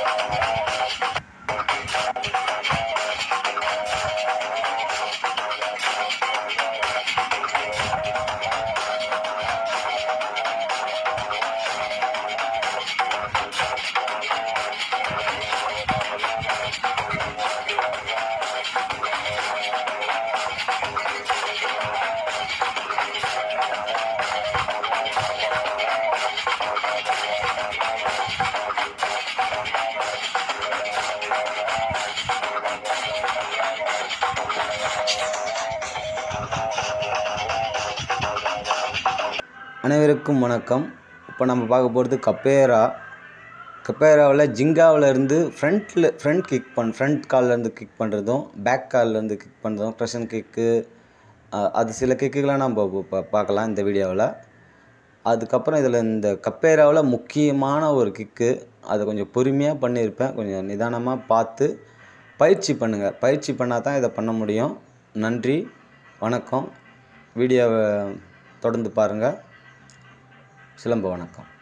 அனைவருக்கும் வணக்கம் இப்போ நம்ம பார்க்க போகிறது கப்பேரா கப்பேராவில் ஜிங்காவில் இருந்து ஃப்ரண்ட்டில் ஃப்ரண்ட் கிக் பண் ஃப்ரண்ட் கால்லேருந்து கிக் பண்ணுறதும் பேக் கால்லேருந்து கிக் பண்ணுறதும் க்ரஷன் கிக்கு அது சில கிக்குகளாக நம்ம பா பார்க்கலாம் இந்த வீடியோவில் அதுக்கப்புறம் இதில் இந்த கப்பேராவில் முக்கியமான ஒரு கிக்கு அதை கொஞ்சம் பொறுமையாக பண்ணியிருப்பேன் கொஞ்சம் நிதானமாக பார்த்து பயிற்சி பண்ணுங்கள் பயிற்சி பண்ணால் தான் இதை பண்ண முடியும் நன்றி வணக்கம் வீடியோவை தொடர்ந்து பாருங்கள் சிலம்ப வணக்கம்